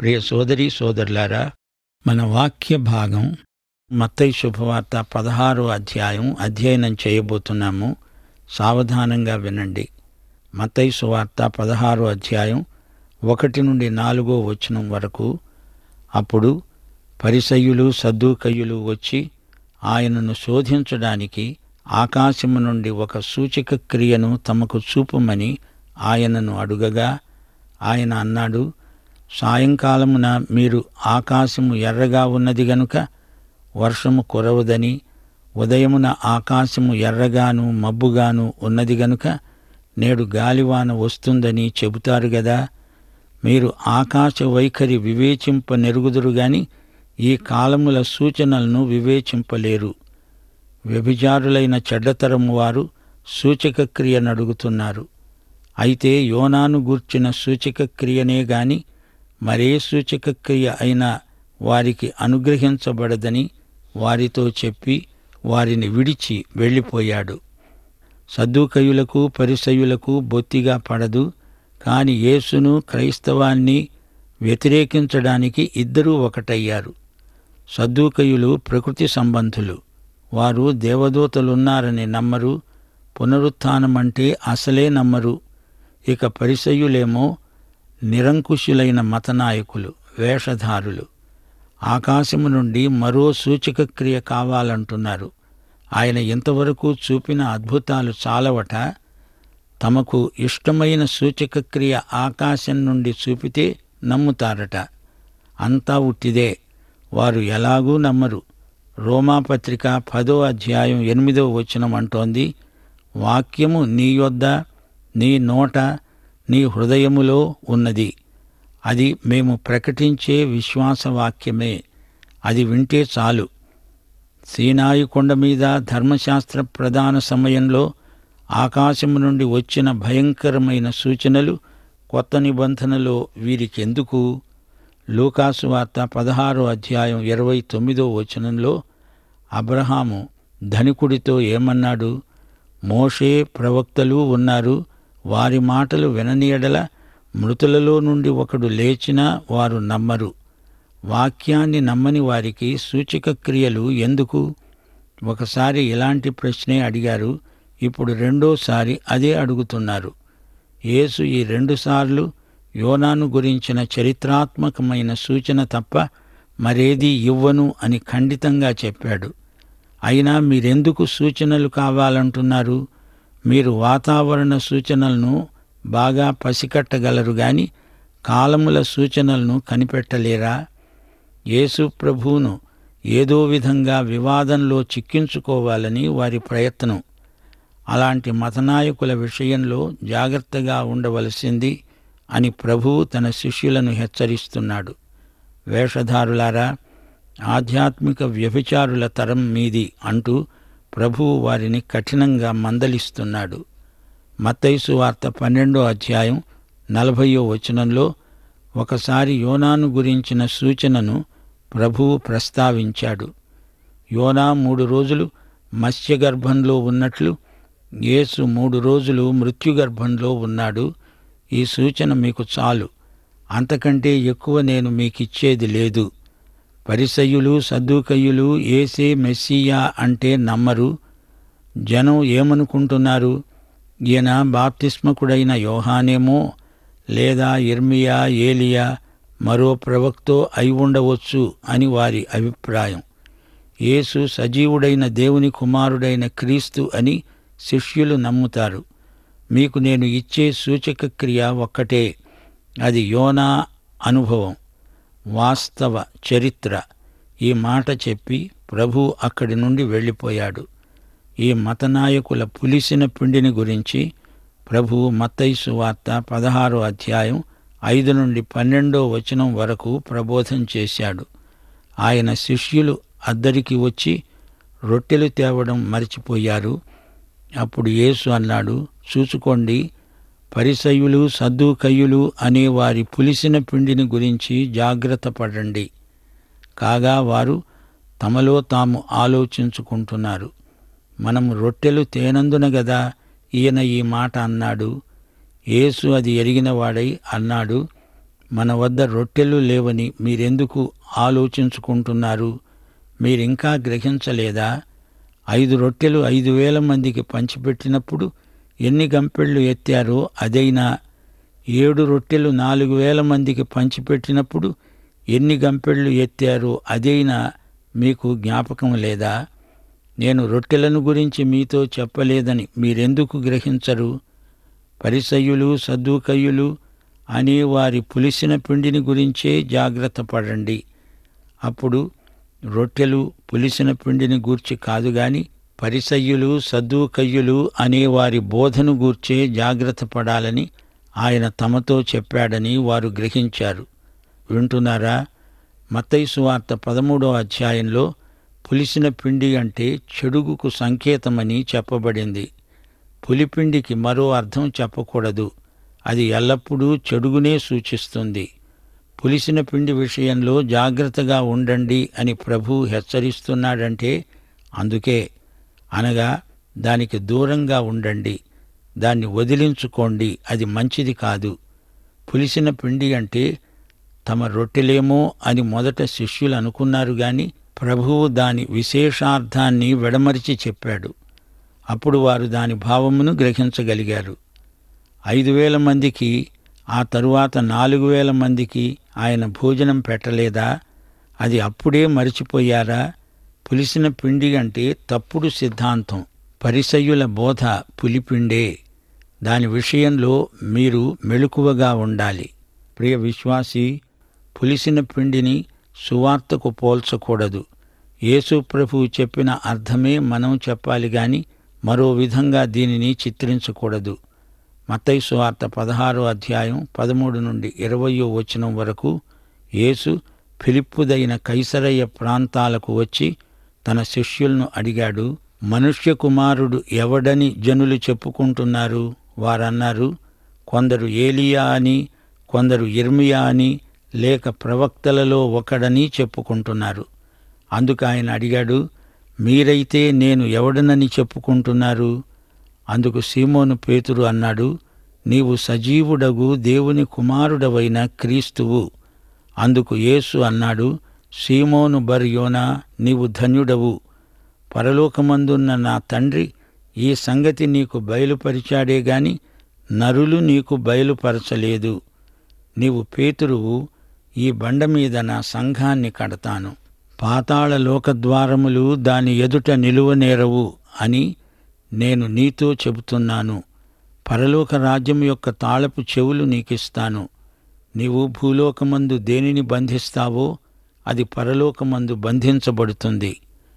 ప్రియ సోదరి సోదరులారా మన వాక్య భాగం మత్తయి శుభవార్త పదహారో అధ్యాయం అధ్యయనం చేయబోతున్నాము సావధానంగా వినండి మత్తయి సువార్త పదహారో అధ్యాయం ఒకటి నుండి నాలుగో వచనం వరకు అప్పుడు పరిసయ్యులు సద్దూకయ్యులు వచ్చి ఆయనను శోధించడానికి ఆకాశము నుండి ఒక సూచక క్రియను తమకు చూపమని ఆయనను అడుగగా ఆయన అన్నాడు సాయంకాలమున మీరు ఆకాశము ఎర్రగా ఉన్నది గనుక వర్షము కురవదని ఉదయమున ఆకాశము ఎర్రగాను మబ్బుగాను ఉన్నది గనుక నేడు గాలివాన వస్తుందని చెబుతారు గదా మీరు ఆకాశ వైఖరి వివేచింప నెరుగుదురు గాని ఈ కాలముల సూచనలను వివేచింపలేరు వ్యభిచారులైన చెడ్డతరము వారు సూచక క్రియను అడుగుతున్నారు అయితే యోనాను గూర్చిన సూచక క్రియనే గాని మరే సూచక క్రియ అయినా వారికి అనుగ్రహించబడదని వారితో చెప్పి వారిని విడిచి వెళ్ళిపోయాడు సద్దుకయులకు పరిసయులకు బొత్తిగా పడదు కాని యేసును క్రైస్తవాన్ని వ్యతిరేకించడానికి ఇద్దరూ ఒకటయ్యారు సద్దూకయులు ప్రకృతి సంబంధులు వారు దేవదూతలున్నారని నమ్మరు పునరుత్థానమంటే అసలే నమ్మరు ఇక పరిసయులేమో నిరంకుశులైన మతనాయకులు వేషధారులు ఆకాశము నుండి మరో సూచక క్రియ కావాలంటున్నారు ఆయన ఇంతవరకు చూపిన అద్భుతాలు చాలవట తమకు ఇష్టమైన సూచక క్రియ ఆకాశం నుండి చూపితే నమ్ముతారట అంతా ఉట్టిదే వారు ఎలాగూ నమ్మరు రోమాపత్రిక పదో అధ్యాయం ఎనిమిదో వచనం అంటోంది వాక్యము నీ యొద్ద నీ నోట నీ హృదయములో ఉన్నది అది మేము ప్రకటించే విశ్వాస వాక్యమే అది వింటే చాలు సీనాయి కొండ మీద ధర్మశాస్త్ర ప్రధాన సమయంలో ఆకాశము నుండి వచ్చిన భయంకరమైన సూచనలు కొత్త నిబంధనలో వీరికెందుకు లూకాసు వార్త పదహారో అధ్యాయం ఇరవై తొమ్మిదో వచనంలో అబ్రహాము ధనికుడితో ఏమన్నాడు మోషే ప్రవక్తలు ఉన్నారు వారి మాటలు విననీయడల మృతులలో నుండి ఒకడు లేచినా వారు నమ్మరు వాక్యాన్ని నమ్మని వారికి సూచక క్రియలు ఎందుకు ఒకసారి ఇలాంటి ప్రశ్నే అడిగారు ఇప్పుడు రెండోసారి అదే అడుగుతున్నారు యేసు ఈ రెండుసార్లు యోనాను గురించిన చరిత్రాత్మకమైన సూచన తప్ప మరేదీ ఇవ్వను అని ఖండితంగా చెప్పాడు అయినా మీరెందుకు సూచనలు కావాలంటున్నారు మీరు వాతావరణ సూచనలను బాగా పసికట్టగలరు గాని కాలముల సూచనలను కనిపెట్టలేరా యేసు ప్రభువును ఏదో విధంగా వివాదంలో చిక్కించుకోవాలని వారి ప్రయత్నం అలాంటి మతనాయకుల విషయంలో జాగ్రత్తగా ఉండవలసింది అని ప్రభువు తన శిష్యులను హెచ్చరిస్తున్నాడు వేషధారులారా ఆధ్యాత్మిక వ్యభిచారుల తరం మీది అంటూ ప్రభువు వారిని కఠినంగా మందలిస్తున్నాడు మత్తైసు వార్త పన్నెండో అధ్యాయం నలభయో వచనంలో ఒకసారి యోనాను గురించిన సూచనను ప్రభువు ప్రస్తావించాడు యోనా మూడు రోజులు మత్స్యగర్భంలో ఉన్నట్లు యేసు మూడు రోజులు మృత్యుగర్భంలో ఉన్నాడు ఈ సూచన మీకు చాలు అంతకంటే ఎక్కువ నేను మీకిచ్చేది లేదు పరిసయ్యులు సద్దూకయ్యులు ఏసే మెస్సియా అంటే నమ్మరు జనం ఏమనుకుంటున్నారు ఈయన బాప్తిస్మకుడైన యోహానేమో లేదా ఇర్మియా ఏలియా మరో ప్రవక్తో అయి ఉండవచ్చు అని వారి అభిప్రాయం యేసు సజీవుడైన దేవుని కుమారుడైన క్రీస్తు అని శిష్యులు నమ్ముతారు మీకు నేను ఇచ్చే సూచక క్రియ ఒక్కటే అది యోనా అనుభవం వాస్తవ చరిత్ర ఈ మాట చెప్పి ప్రభు అక్కడి నుండి వెళ్ళిపోయాడు ఈ మతనాయకుల పులిసిన పిండిని గురించి ప్రభు మత్తైసు వార్త పదహారో అధ్యాయం ఐదు నుండి పన్నెండో వచనం వరకు ప్రబోధం చేశాడు ఆయన శిష్యులు అద్దరికి వచ్చి రొట్టెలు తేవడం మరిచిపోయారు అప్పుడు యేసు అన్నాడు చూసుకోండి పరిసయులు సద్దుకయ్యులు అనే వారి పులిసిన పిండిని గురించి జాగ్రత్త పడండి కాగా వారు తమలో తాము ఆలోచించుకుంటున్నారు మనం రొట్టెలు తేనందున గదా ఈయన ఈ మాట అన్నాడు యేసు అది ఎరిగినవాడై అన్నాడు మన వద్ద రొట్టెలు లేవని మీరెందుకు ఆలోచించుకుంటున్నారు మీరింకా గ్రహించలేదా ఐదు రొట్టెలు ఐదు వేల మందికి పంచిపెట్టినప్పుడు ఎన్ని గంపెళ్ళు ఎత్తారో అదైనా ఏడు రొట్టెలు నాలుగు వేల మందికి పంచిపెట్టినప్పుడు ఎన్ని గంపెళ్ళు ఎత్తారో అదైనా మీకు జ్ఞాపకం లేదా నేను రొట్టెలను గురించి మీతో చెప్పలేదని మీరెందుకు గ్రహించరు పరిసయ్యులు సద్దుకయ్యులు అనే వారి పులిసిన పిండిని గురించే జాగ్రత్త పడండి అప్పుడు రొట్టెలు పులిసిన పిండిని గూర్చి కాదు గాని పరిసయ్యులు సద్దుకయ్యులు అనే వారి బోధను గూర్చే జాగ్రత్త పడాలని ఆయన తమతో చెప్పాడని వారు గ్రహించారు వింటున్నారా మత్తయి వార్త పదమూడో అధ్యాయంలో పులిసిన పిండి అంటే చెడుగుకు సంకేతమని చెప్పబడింది పులిపిండికి మరో అర్థం చెప్పకూడదు అది ఎల్లప్పుడూ చెడుగునే సూచిస్తుంది పులిసిన పిండి విషయంలో జాగ్రత్తగా ఉండండి అని ప్రభు హెచ్చరిస్తున్నాడంటే అందుకే అనగా దానికి దూరంగా ఉండండి దాన్ని వదిలించుకోండి అది మంచిది కాదు పులిసిన పిండి అంటే తమ రొట్టెలేమో అని మొదట శిష్యులు అనుకున్నారు గాని ప్రభువు దాని విశేషార్థాన్ని విడమరిచి చెప్పాడు అప్పుడు వారు దాని భావమును గ్రహించగలిగారు ఐదు వేల మందికి ఆ తరువాత నాలుగు వేల మందికి ఆయన భోజనం పెట్టలేదా అది అప్పుడే మరిచిపోయారా పులిసిన పిండి అంటే తప్పుడు సిద్ధాంతం పరిసయ్యుల బోధ పులిపిండే దాని విషయంలో మీరు మెళుకువగా ఉండాలి ప్రియ విశ్వాసి పులిసిన పిండిని సువార్తకు పోల్చకూడదు యేసు ప్రభువు చెప్పిన అర్థమే మనం చెప్పాలి గాని మరో విధంగా దీనిని చిత్రించకూడదు మత్తయి సువార్త పదహారో అధ్యాయం పదమూడు నుండి ఇరవయో వచనం వరకు యేసు ఫిలిప్పుదైన కైసరయ్య ప్రాంతాలకు వచ్చి తన శిష్యులను అడిగాడు మనుష్య కుమారుడు ఎవడని జనులు చెప్పుకుంటున్నారు వారన్నారు కొందరు ఏలియా అని కొందరు ఇర్మియా అని లేక ప్రవక్తలలో ఒకడని చెప్పుకుంటున్నారు అందుకు ఆయన అడిగాడు మీరైతే నేను ఎవడనని చెప్పుకుంటున్నారు అందుకు సీమోను పేతురు అన్నాడు నీవు సజీవుడగు దేవుని కుమారుడవైన క్రీస్తువు అందుకు యేసు అన్నాడు సీమోను బర్యోనా నీవు ధన్యుడవు పరలోకమందున్న నా తండ్రి ఈ సంగతి నీకు బయలుపరిచాడే గాని నరులు నీకు బయలుపరచలేదు నీవు పేతురువు ఈ బండ మీద నా సంఘాన్ని కడతాను పాతాళ లోకద్వారములు దాని ఎదుట నిలువనేరవు అని నేను నీతో చెబుతున్నాను పరలోక రాజ్యం యొక్క తాళపు చెవులు నీకిస్తాను నీవు భూలోకమందు దేనిని బంధిస్తావో అది పరలోకమందు బంధించబడుతుంది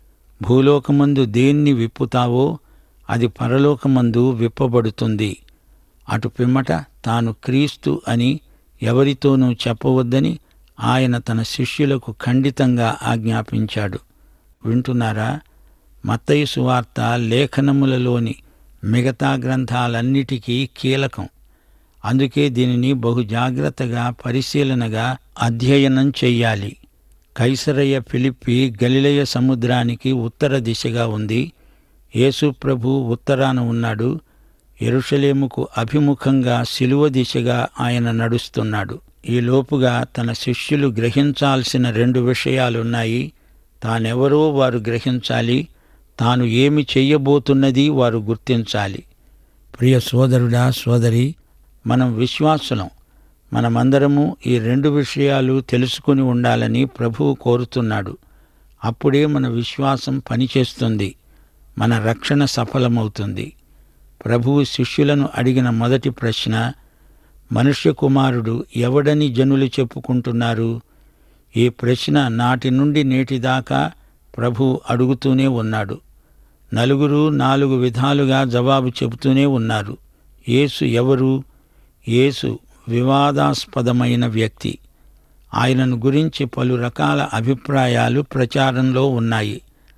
భూలోకమందు దేన్ని విప్పుతావో అది పరలోకమందు విప్పబడుతుంది అటు పిమ్మట తాను క్రీస్తు అని ఎవరితోనూ చెప్పవద్దని ఆయన తన శిష్యులకు ఖండితంగా ఆజ్ఞాపించాడు వింటున్నారా మత్తయి సువార్త లేఖనములలోని మిగతా గ్రంథాలన్నిటికీ కీలకం అందుకే దీనిని బహు జాగ్రత్తగా పరిశీలనగా అధ్యయనం చెయ్యాలి కైసరయ్య ఫిలిప్పి గలిలయ సముద్రానికి ఉత్తర దిశగా ఉంది యేసు ప్రభు ఉత్తరాన ఉన్నాడు ఎరుషలేముకు అభిముఖంగా శిలువ దిశగా ఆయన నడుస్తున్నాడు ఈ లోపుగా తన శిష్యులు గ్రహించాల్సిన రెండు విషయాలున్నాయి తానెవరో వారు గ్రహించాలి తాను ఏమి చెయ్యబోతున్నది వారు గుర్తించాలి ప్రియ సోదరుడా సోదరి మనం విశ్వాసులం మనమందరము ఈ రెండు విషయాలు తెలుసుకుని ఉండాలని ప్రభువు కోరుతున్నాడు అప్పుడే మన విశ్వాసం పనిచేస్తుంది మన రక్షణ సఫలమవుతుంది ప్రభువు శిష్యులను అడిగిన మొదటి ప్రశ్న మనుష్య కుమారుడు ఎవడని జనులు చెప్పుకుంటున్నారు ఈ ప్రశ్న నాటి నుండి నేటిదాకా ప్రభు అడుగుతూనే ఉన్నాడు నలుగురు నాలుగు విధాలుగా జవాబు చెబుతూనే ఉన్నారు యేసు ఎవరు యేసు వివాదాస్పదమైన వ్యక్తి ఆయనను గురించి పలు రకాల అభిప్రాయాలు ప్రచారంలో ఉన్నాయి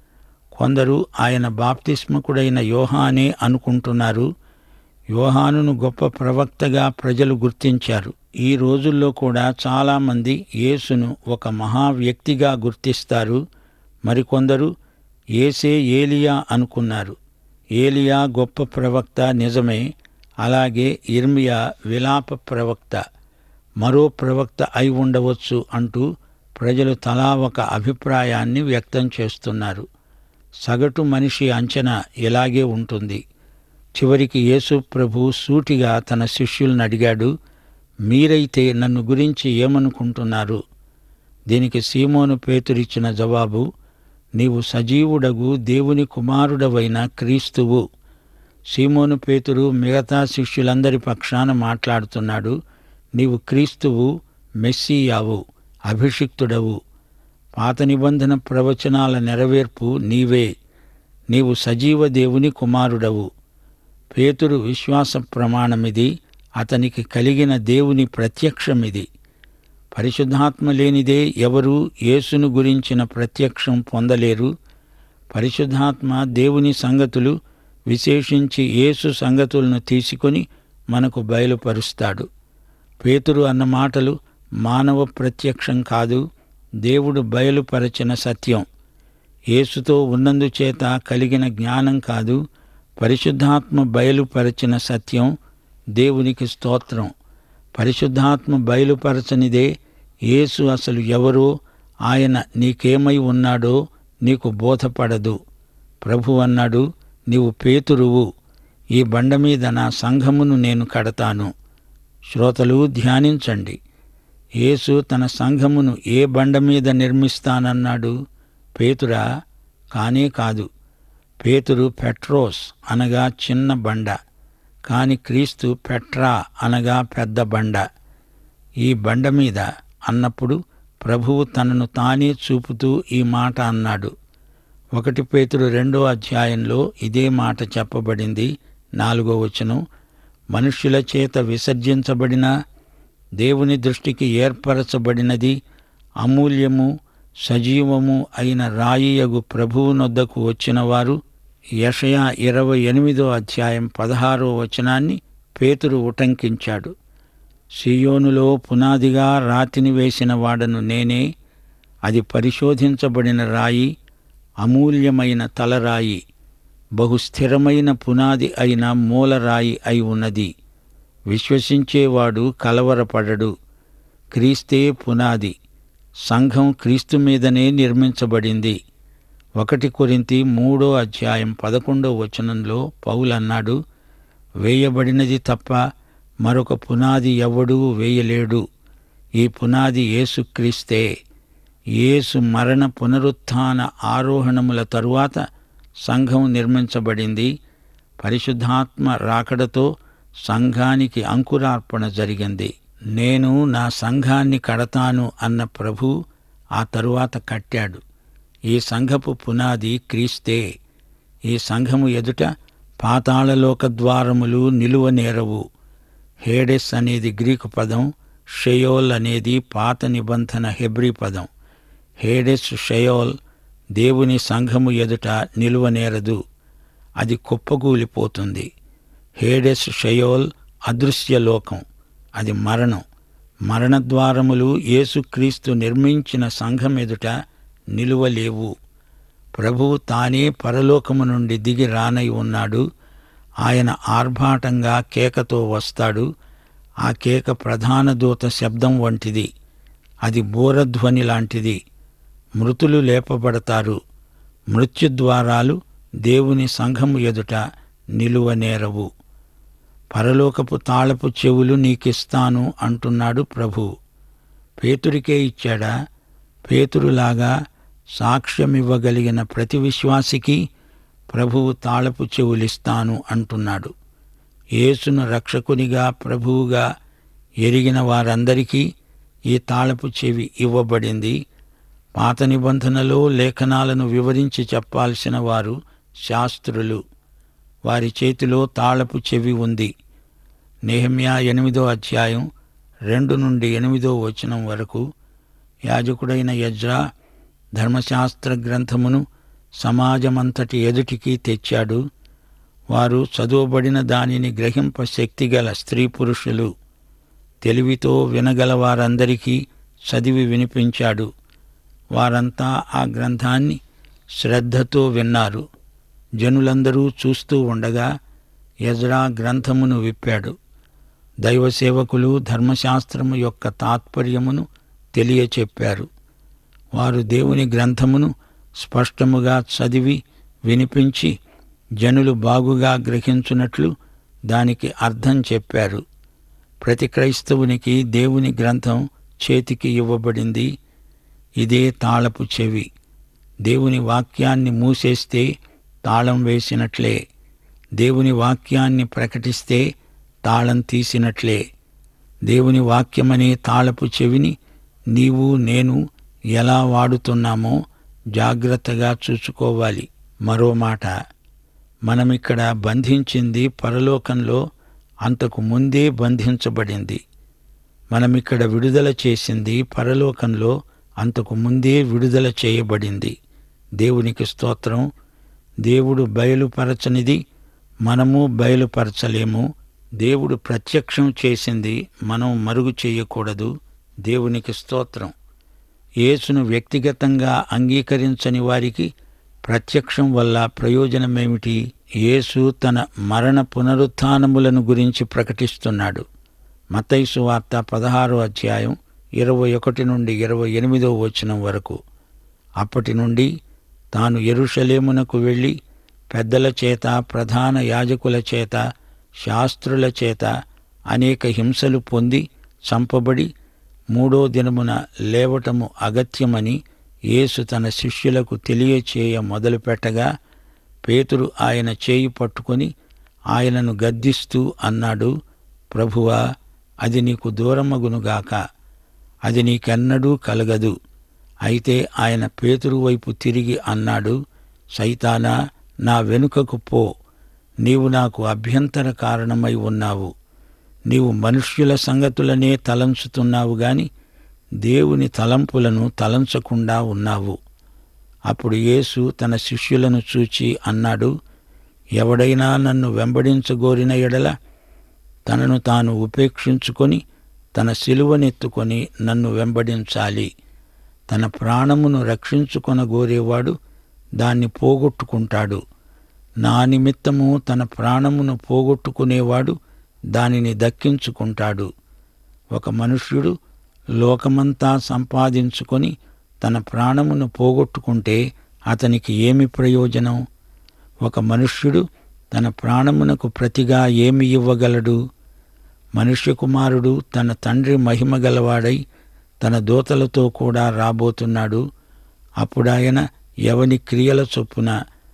కొందరు ఆయన బాప్తిస్మకుడైన యోహానే అనుకుంటున్నారు యోహానును గొప్ప ప్రవక్తగా ప్రజలు గుర్తించారు ఈ రోజుల్లో కూడా చాలామంది యేసును ఒక మహా వ్యక్తిగా గుర్తిస్తారు మరికొందరు ఏసే ఏలియా అనుకున్నారు ఏలియా గొప్ప ప్రవక్త నిజమే అలాగే ఇర్మియా విలాప ప్రవక్త మరో ప్రవక్త అయి ఉండవచ్చు అంటూ ప్రజలు తలా ఒక అభిప్రాయాన్ని వ్యక్తం చేస్తున్నారు సగటు మనిషి అంచనా ఇలాగే ఉంటుంది చివరికి యేసు ప్రభు సూటిగా తన శిష్యులను అడిగాడు మీరైతే నన్ను గురించి ఏమనుకుంటున్నారు దీనికి సీమోను పేతురిచ్చిన జవాబు నీవు సజీవుడగు దేవుని కుమారుడవైన క్రీస్తువు సీమోను పేతురు మిగతా శిష్యులందరి పక్షాన మాట్లాడుతున్నాడు నీవు క్రీస్తువు మెస్సీయావు అభిషిక్తుడవు పాత నిబంధన ప్రవచనాల నెరవేర్పు నీవే నీవు సజీవ దేవుని కుమారుడవు పేతురు విశ్వాస ప్రమాణమిది అతనికి కలిగిన దేవుని ప్రత్యక్షమిది పరిశుద్ధాత్మ లేనిదే ఎవరూ యేసును గురించిన ప్రత్యక్షం పొందలేరు పరిశుద్ధాత్మ దేవుని సంగతులు విశేషించి యేసు సంగతులను తీసుకొని మనకు బయలుపరుస్తాడు పేతురు అన్న మాటలు మానవ ప్రత్యక్షం కాదు దేవుడు బయలుపరచిన సత్యం యేసుతో ఉన్నందుచేత కలిగిన జ్ఞానం కాదు పరిశుద్ధాత్మ బయలుపరచిన సత్యం దేవునికి స్తోత్రం పరిశుద్ధాత్మ బయలుపరచనిదే యేసు అసలు ఎవరో ఆయన నీకేమై ఉన్నాడో నీకు బోధపడదు ప్రభు అన్నాడు నీవు పేతురువు ఈ బండ మీద నా సంఘమును నేను కడతాను శ్రోతలు ధ్యానించండి యేసు తన సంఘమును ఏ బండ మీద నిర్మిస్తానన్నాడు పేతురా కానే కాదు పేతురు పెట్రోస్ అనగా చిన్న బండ కాని క్రీస్తు పెట్రా అనగా పెద్ద బండ ఈ బండ మీద అన్నప్పుడు ప్రభువు తనను తానే చూపుతూ ఈ మాట అన్నాడు ఒకటి పేతురు రెండో అధ్యాయంలో ఇదే మాట చెప్పబడింది నాలుగో వచనం మనుష్యుల చేత విసర్జించబడిన దేవుని దృష్టికి ఏర్పరచబడినది అమూల్యము సజీవము అయిన రాయియగు ప్రభువునొద్దకు వచ్చిన వారు యషయా ఇరవై ఎనిమిదో అధ్యాయం పదహారో వచనాన్ని పేతురు ఉటంకించాడు సియోనులో పునాదిగా రాతిని వేసిన వాడను నేనే అది పరిశోధించబడిన రాయి అమూల్యమైన తలరాయి బహుస్థిరమైన పునాది అయిన మూలరాయి అయి ఉన్నది విశ్వసించేవాడు కలవరపడడు క్రీస్తే పునాది సంఘం క్రీస్తు మీదనే నిర్మించబడింది ఒకటి కొరింతి మూడో అధ్యాయం పదకొండో వచనంలో పౌలన్నాడు వేయబడినది తప్ప మరొక పునాది ఎవడూ వేయలేడు ఈ పునాది యేసుక్రీస్తే యేసు మరణ పునరుత్థాన ఆరోహణముల తరువాత సంఘం నిర్మించబడింది పరిశుద్ధాత్మ రాకడతో సంఘానికి అంకురార్పణ జరిగింది నేను నా సంఘాన్ని కడతాను అన్న ప్రభు ఆ తరువాత కట్టాడు ఈ సంఘపు పునాది క్రీస్తే ఈ సంఘము ఎదుట పాతాళలోక ద్వారములు నిలువనేరవు హేడెస్ అనేది గ్రీకు పదం షెయోల్ అనేది పాత నిబంధన హెబ్రీ పదం హేడెస్ షెయోల్ దేవుని సంఘము ఎదుట నిలువనేరదు అది కుప్పకూలిపోతుంది హేడెస్ షెయోల్ అదృశ్యలోకం అది మరణం మరణద్వారములు యేసుక్రీస్తు నిర్మించిన సంఘం ఎదుట నిలువలేవు ప్రభువు తానే పరలోకము నుండి దిగి రానై ఉన్నాడు ఆయన ఆర్భాటంగా కేకతో వస్తాడు ఆ కేక ప్రధాన దూత శబ్దం వంటిది అది బోరధ్వని లాంటిది మృతులు లేపబడతారు మృత్యుద్వారాలు దేవుని సంఘము ఎదుట నిలువనేరవు పరలోకపు తాళపు చెవులు నీకిస్తాను అంటున్నాడు ప్రభు పేతురికే ఇచ్చాడా పేతురులాగా సాక్ష్యమివ్వగలిగిన ప్రతి విశ్వాసికి ప్రభువు తాళపు చెవులిస్తాను అంటున్నాడు యేసును రక్షకునిగా ప్రభువుగా ఎరిగిన వారందరికీ ఈ తాళపు చెవి ఇవ్వబడింది పాత నిబంధనలో లేఖనాలను వివరించి చెప్పాల్సిన వారు శాస్త్రులు వారి చేతిలో తాళపు చెవి ఉంది నెహమ్యా ఎనిమిదో అధ్యాయం రెండు నుండి ఎనిమిదో వచనం వరకు యాజకుడైన యజ్రా ధర్మశాస్త్ర గ్రంథమును సమాజమంతటి ఎదుటికి తెచ్చాడు వారు చదువబడిన దానిని గ్రహింప శక్తిగల స్త్రీ పురుషులు తెలివితో వినగల వారందరికీ చదివి వినిపించాడు వారంతా ఆ గ్రంథాన్ని శ్రద్ధతో విన్నారు జనులందరూ చూస్తూ ఉండగా యజ్రా గ్రంథమును విప్పాడు దైవ సేవకులు ధర్మశాస్త్రము యొక్క తాత్పర్యమును తెలియచెప్పారు వారు దేవుని గ్రంథమును స్పష్టముగా చదివి వినిపించి జనులు బాగుగా గ్రహించున్నట్లు దానికి అర్థం చెప్పారు ప్రతి క్రైస్తవునికి దేవుని గ్రంథం చేతికి ఇవ్వబడింది ఇదే తాళపు చెవి దేవుని వాక్యాన్ని మూసేస్తే తాళం వేసినట్లే దేవుని వాక్యాన్ని ప్రకటిస్తే తాళం తీసినట్లే దేవుని వాక్యమనే తాళపు చెవిని నీవు నేను ఎలా వాడుతున్నామో జాగ్రత్తగా చూసుకోవాలి మరో మాట మనమిక్కడ బంధించింది పరలోకంలో అంతకు ముందే బంధించబడింది మనమిక్కడ విడుదల చేసింది పరలోకంలో అంతకు ముందే విడుదల చేయబడింది దేవునికి స్తోత్రం దేవుడు బయలుపరచనిది మనము బయలుపరచలేము దేవుడు ప్రత్యక్షం చేసింది మనం మరుగు చేయకూడదు దేవునికి స్తోత్రం యేసును వ్యక్తిగతంగా అంగీకరించని వారికి ప్రత్యక్షం వల్ల ప్రయోజనమేమిటి యేసు తన మరణ పునరుత్థానములను గురించి ప్రకటిస్తున్నాడు మతైసు వార్త పదహారో అధ్యాయం ఇరవై ఒకటి నుండి ఇరవై ఎనిమిదో వచనం వరకు అప్పటి నుండి తాను ఎరుషలేమునకు వెళ్ళి పెద్దల చేత ప్రధాన యాజకుల చేత శాస్త్రుల చేత అనేక హింసలు పొంది చంపబడి మూడో దినమున లేవటము అగత్యమని యేసు తన శిష్యులకు తెలియచేయ మొదలుపెట్టగా పేతురు ఆయన చేయి పట్టుకొని ఆయనను గద్దిస్తూ అన్నాడు ప్రభువా అది నీకు దూరమగునుగాక అది నీకెన్నడూ కలగదు అయితే ఆయన పేతురు వైపు తిరిగి అన్నాడు సైతానా నా వెనుకకు పో నీవు నాకు అభ్యంతర కారణమై ఉన్నావు నీవు మనుష్యుల సంగతులనే తలంచుతున్నావు గాని దేవుని తలంపులను తలంచకుండా ఉన్నావు అప్పుడు యేసు తన శిష్యులను చూచి అన్నాడు ఎవడైనా నన్ను వెంబడించగోరిన ఎడల తనను తాను ఉపేక్షించుకొని తన సిలువనెత్తుకొని నన్ను వెంబడించాలి తన ప్రాణమును రక్షించుకొనగోరేవాడు దాన్ని పోగొట్టుకుంటాడు నా నిమిత్తము తన ప్రాణమును పోగొట్టుకునేవాడు దానిని దక్కించుకుంటాడు ఒక మనుష్యుడు లోకమంతా సంపాదించుకొని తన ప్రాణమును పోగొట్టుకుంటే అతనికి ఏమి ప్రయోజనం ఒక మనుష్యుడు తన ప్రాణమునకు ప్రతిగా ఏమి ఇవ్వగలడు మనుష్య కుమారుడు తన తండ్రి మహిమ గలవాడై తన దూతలతో కూడా రాబోతున్నాడు అప్పుడాయన ఎవని క్రియల చొప్పున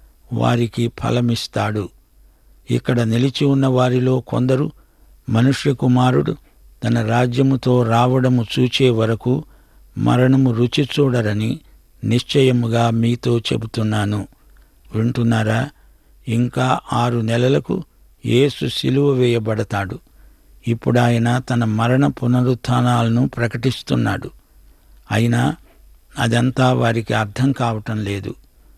వారికి ఫలమిస్తాడు ఇక్కడ నిలిచి ఉన్న వారిలో కొందరు మనుష్య కుమారుడు తన రాజ్యముతో రావడము చూచే వరకు మరణము రుచి చూడరని నిశ్చయముగా మీతో చెబుతున్నాను వింటున్నారా ఇంకా ఆరు నెలలకు యేసు సిలువ వేయబడతాడు ఇప్పుడాయన తన మరణ పునరుత్థానాలను ప్రకటిస్తున్నాడు అయినా అదంతా వారికి అర్థం కావటం లేదు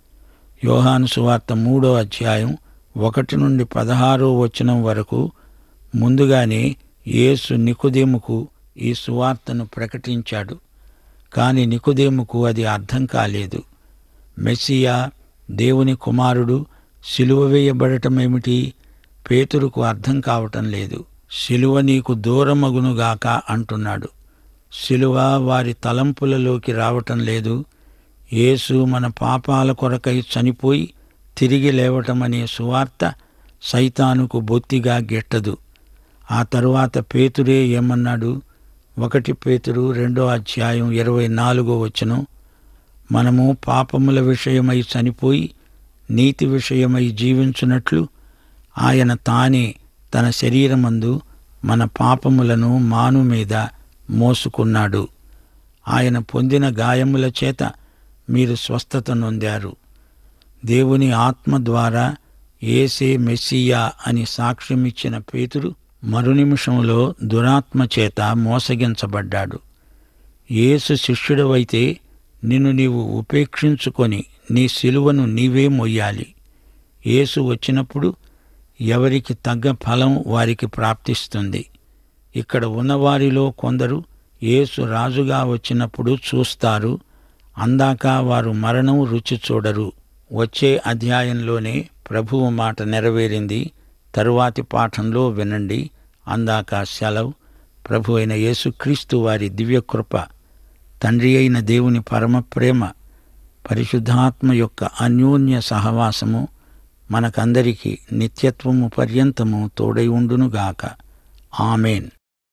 యోహాను సువార్త మూడో అధ్యాయం ఒకటి నుండి పదహారో వచనం వరకు ముందుగానే యేసు నికుదేముకు ఈ సువార్తను ప్రకటించాడు కాని నికుదేముకు అది అర్థం కాలేదు మెస్సియా దేవుని కుమారుడు సిలువ వేయబడటమేమిటి పేతురుకు అర్థం కావటం లేదు సిలువ నీకు దూరమగునుగాక అంటున్నాడు సిలువ వారి తలంపులలోకి రావటం లేదు యేసు మన పాపాల కొరకై చనిపోయి తిరిగి లేవటమనే సువార్త సైతానుకు బొత్తిగా గిట్టదు ఆ తరువాత పేతురే ఏమన్నాడు ఒకటి పేతురు రెండో అధ్యాయం ఇరవై నాలుగో వచనం మనము పాపముల విషయమై చనిపోయి నీతి విషయమై జీవించున్నట్లు ఆయన తానే తన శరీరమందు మన పాపములను మాను మీద మోసుకున్నాడు ఆయన పొందిన గాయముల చేత మీరు స్వస్థత నొందారు దేవుని ఆత్మ ద్వారా ఏసే మెస్సియా అని సాక్ష్యమిచ్చిన పేతురు మరునిమిషంలో దురాత్మ చేత మోసగించబడ్డాడు యేసు శిష్యుడవైతే నిన్ను నీవు ఉపేక్షించుకొని నీ సిలువను నీవే మొయ్యాలి యేసు వచ్చినప్పుడు ఎవరికి తగ్గ ఫలం వారికి ప్రాప్తిస్తుంది ఇక్కడ ఉన్నవారిలో కొందరు యేసు రాజుగా వచ్చినప్పుడు చూస్తారు అందాక వారు మరణం రుచి చూడరు వచ్చే అధ్యాయంలోనే ప్రభువు మాట నెరవేరింది తరువాతి పాఠంలో వినండి అందాక సెలవు ప్రభు అయిన యేసుక్రీస్తు వారి దివ్యకృప తండ్రి అయిన దేవుని పరమ ప్రేమ పరిశుద్ధాత్మ యొక్క అన్యోన్య సహవాసము మనకందరికీ నిత్యత్వము పర్యంతము తోడై ఉండునుగాక ఆమెన్